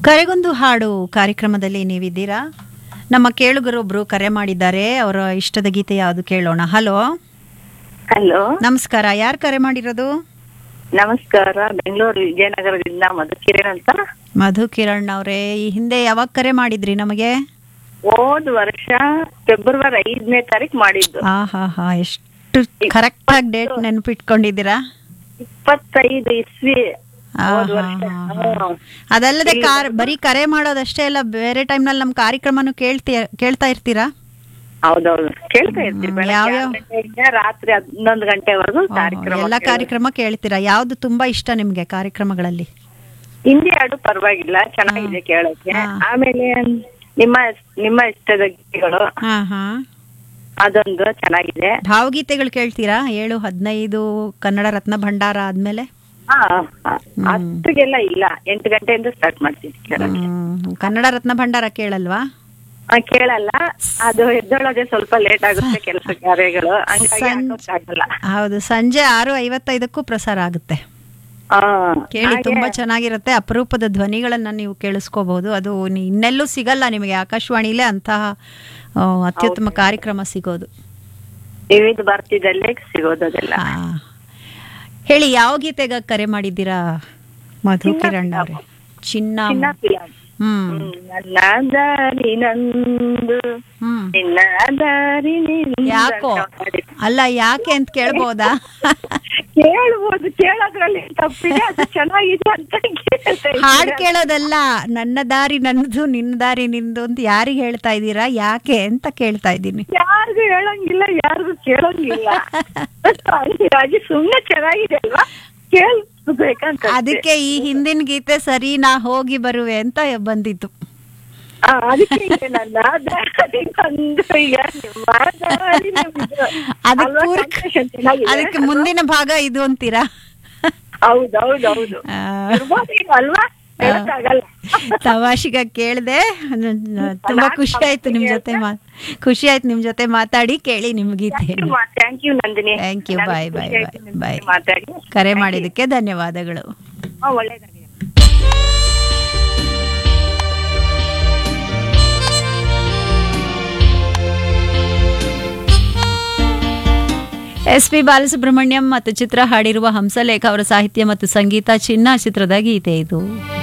ಕರೆಗೊಂದು ಹಾಡು ಕಾರ್ಯಕ್ರಮದಲ್ಲಿ ನೀವಿದ್ದೀರಾ ನಮ್ಮ ಕೇಳುಗರೊಬ್ರು ಕರೆ ಮಾಡಿದ್ದಾರೆ ಅವರ ಇಷ್ಟದ ಗೀತೆ ಯಾವುದು ಕೇಳೋಣ ಹಲೋ ಹಲೋ ನಮಸ್ಕಾರ ಯಾರು ಕರೆ ಮಾಡಿರೋದು ನಮಸ್ಕಾರ ಬೆಂಗಳೂರು ವಿಜಯನಗರದಿಂದ ಮಧುಕಿರಣ್ ಅಂತ ಮಧು ಕಿರಣ್ ಅವರೇ ಈ ಹಿಂದೆ ಯಾವಾಗ ಕರೆ ಮಾಡಿದ್ರಿ ನಮಗೆ ಹೋದ್ ವರ್ಷ ಫೆಬ್ರವರಿ ಐದನೇ ತಾರೀಕು ಮಾಡಿದ್ದು ಆ ಹಾ ಹಾ ಎಷ್ಟು ಕರೆಕ್ಟ್ ಆಗಿ ಡೇಟ್ ನೆನಪಿಟ್ಕೊಂಡಿದ್ದೀರಾ ಇಪ್ಪತ್ತೈದು ಇಸ್ವಿ ಆ, ಹೋದ್ ಹಾ, ವರ್ಷ ಹಾ, ಹಾ. ಅದಲ್ಲದೆ ಕಾರ್ ಬರೀ ಕರೆ ಮಾಡೋದಷ್ಟೇ ಅಲ್ಲ ಬೇರೆ ಟೈಮ್ನಲ್ಲಿ ನಮ್ಮ ಕಾರ್ಯಕ್ರಮನು ಕೇಳ್ತಿ ಕೇಳ್ತಾ ಇರ್ತೀರಾ ಹೌದೌದು ಕೇಳ್ತಾ ಇರ್ತೀವಿ ಹ್ಮ್, ಬೆಳಗ್ಗೆ ಯಾವ್ಯಾವ? ಆರು ಗಂಟೆಯಿಂದ ರಾತ್ರಿ ಹನ್ನೊಂದು ಗಂಟೆವರೆಗೂ ಓಹೋ, ಕಾರ್ಯಕ್ರಮ ಎಲ್ಲ ಕೇಳೋದು. ಕಾರ್ಯಕ್ರಮ ಕೇಳ್ತೀರಾ ಯಾವ್ದು ತುಂಬಾ ಇಷ್ಟ ನಿಮ್ಗೆ ಕಾರ್ಯಕ್ರಮಗಳಲ್ಲಿ ಹಿಂದಿ ಹಾಡು ಪರವಾಗಿಲ್ಲ ಚೆನ್ನಾಗಿದೆ ಕೇಳಕ್ಕೆ ಹಾ. ಆಮೇಲೆ ನಿಮ್ಮ ನಿಮ್ಮ ಇಷ್ಟದ ಗೀತೆಗಳು ಹಾ ಹಾ ಅದೊಂದು ಚೆನ್ನಾಗಿದೆ ಭಾವಗೀತೆಗಳು ಕೇಳ್ತೀರಾ ಏಳು ಹದಿನೈದು ಕನ್ನಡ ರತ್ನ ಭಂಡಾರ ಆದ್ಮೇಲೆ ಹಾ ಅಷ್ಟಿಗೆಲ್ಲ ಇಲ್ಲ ಎಂಟು ಗಂಟೆಯಿಂದ ಸ್ಟಾರ್ಟ್ ಮಾಡ್ತೀನಿ ಕೇಳಕ್ಕೆ ಹ್ಮ್, ಕನ್ನಡ ರತ್ನ ಭಂಡಾರ ಕೇಳಲ್ವಾ ಆ, ಕೇಳಲ್ಲ ಅದು ಎದ್ದೊಳಗೆ ಸ್ವಲ್ಪ ಲೇಟ್ ಆಗುತ್ತೆ ಕೆಲಸ ಕಾರ್ಯಗಳು ಹಂಗಾಗಿ ಸಂ- ಹಾಕೋಕ್ಕಾಗಲ್ಲ. ಹೌದು ಸಂಜೆ ಆರು ಐವತ್ತೈದಕ್ಕೂ ಪ್ರಸಾರ ಆಗುತ್ತೆ ಆ, ಕೇಳಿ ಹಾಗೆ ತುಂಬಾ ಚೆನ್ನಾಗಿರುತ್ತೆ ಅಪರೂಪದ ಧ್ವನಿಗಳನ್ನ ನೀವು ಕೇಳಿಸ್ಕೋಬಹುದು ಅದು ನಿ- ಇನ್ನೆಲ್ಲೂ ಸಿಗಲ್ಲ ನಿಮಗೆ ಆಕಾಶವಾಣಿಲೇ ಅಂತಹ ಆ, ಅತ್ಯುತ್ತಮ ಕಾರ್ಯಕ್ರಮ ಸಿಗೋದು ವಿವಿಧ ಭಾರತದಲ್ಲೇ ಸಿಗೋದು ಅದೆಲ್ಲ ಆ. ಹೇಳಿ ಯಾವ ಗೀತೆಗ ಕರೆ ಮಾಡಿದ್ದೀರಾ ಮಧು ಚಿನ್ನ ಕಿರಣ್ ಫಿಲಂ. ಅವ್ರೆ ಚಿನ್ನ ಚಿನ್ನ ಫಿಲಂ. ಹ್ಮ್ ಹ್ಮ್, ನನ್ನ ದಾರಿ ನಂದು ಹ್ಮ್ ನಿನ್ನ ದಾರಿ ನಿಂದು ಯಾಕೋ ಅಂತ ಹಾಡಿದ್ದು. ಅಲ್ಲ ಯಾಕೆ ಅಂತ ಕೇಳ್ಬೋದಾ ಕೇಳ್ಬೋದು ಕೇಳೋದ್ರಲ್ಲಿ ತಪ್ಪಿದೆ ಅದು ಚೆನ್ನಾಗಿದೆ ಅಂತ ಕೇಳ್ತಾ ಇದ್ದೀನಿ. ಹಾಡ್ ಕೇಳೋದಲ್ಲ ನನ್ನ ದಾರಿ ನನ್ನದು ನಿನ್ನ ದಾರಿ ನಿಂದು ಅಂತ ಯಾರಿಗೆ ಹೇಳ್ತಾ ಇದ್ದೀರಾ ಯಾಕೆ ಅಂತ ಕೇಳ್ತಾ ಇದ್ದೀನಿ ಯಾರಿಗೂ ಹೇಳಂಗಿಲ್ಲ ಯಾರಿಗೂ ಕೇಳಂಗಿಲ್ಲ ಹಾಗಾಗಿ ಸುಮ್ನೆ ಚೆನ್ನಾಗಿದೆ ಅಲ್ವಾ ಕೇಳ್ಬೇಕಂತ ಅಷ್ಟೇ. ಅದಕ್ಕೆ ಈ ಹಿಂದಿನ ಗೀತೆ ಸರಿ ನಾ ಹೋಗಿ ಬರುವೆ ಅಂತ ಬಂದಿತ್ತು ಆ, ಅದಕ್ಕೆ ಈಗ ನನ್ನ ದಾರಿ ನಂದು, ಈಗ ನಿಮ್ಮ ದಾರಿ ನಿಮ್ದು. ಅದಕ್ಕೆ ಅಲ್ವಾ? ಪೂರಕ ಸಂತೋಷ ಚೆನ್ನಾಗಿದೆ. ಅದಕ್ಕೆ ಮುಂದಿನ ಭಾಗ ಇದು ಅಂತೀರಾ ಹೌದು ಹೌದು ಹೌದು ಆ, ಇರ್ಬೋದು ಈಗ ಅಲ್ವಾ ಹೇಳಕ್ಕಾಗಲ್ಲ ತಮಾಷೆಗ ಕೇಳ್ದೆ ತುಂಬಾ ಖುಷಿ ಆಯ್ತು ನಿಮ್ ಜೊತೆ ಮಾ ಖುಷಿ ಆಯ್ತು ನಿಮ್ ಜೊತೆ ಮಾತಾಡಿ ಕೇಳಿ ನಿಮ್ ಗೀತೆ thank you Nandini Thank you. ನನಗೆ Bye, bye, ಖುಷಿ ಆಯ್ತು bye, ನಿಮ್ bye. ಜೊತೆ ಮಾತಾಡಿ ಕರೆ ಮಾಡಿದಕ್ಕೆ ಧನ್ಯವಾದಗಳು ಹಾ, ಒಳ್ಳೇದಾಗಿದೆ ಎಸ್ ಪಿ ಬಾಲಸುಬ್ರಹ್ಮಣ್ಯಂ ಮತ್ತು ಚಿತ್ರ ಹಾಡಿರುವ ಹಂಸಲೇಖ ಅವರ ಸಾಹಿತ್ಯ ಮತ್ತು ಸಂಗೀತ ಚಿನ್ನ ಚಿತ್ರದ ಗೀತೆ ಇದು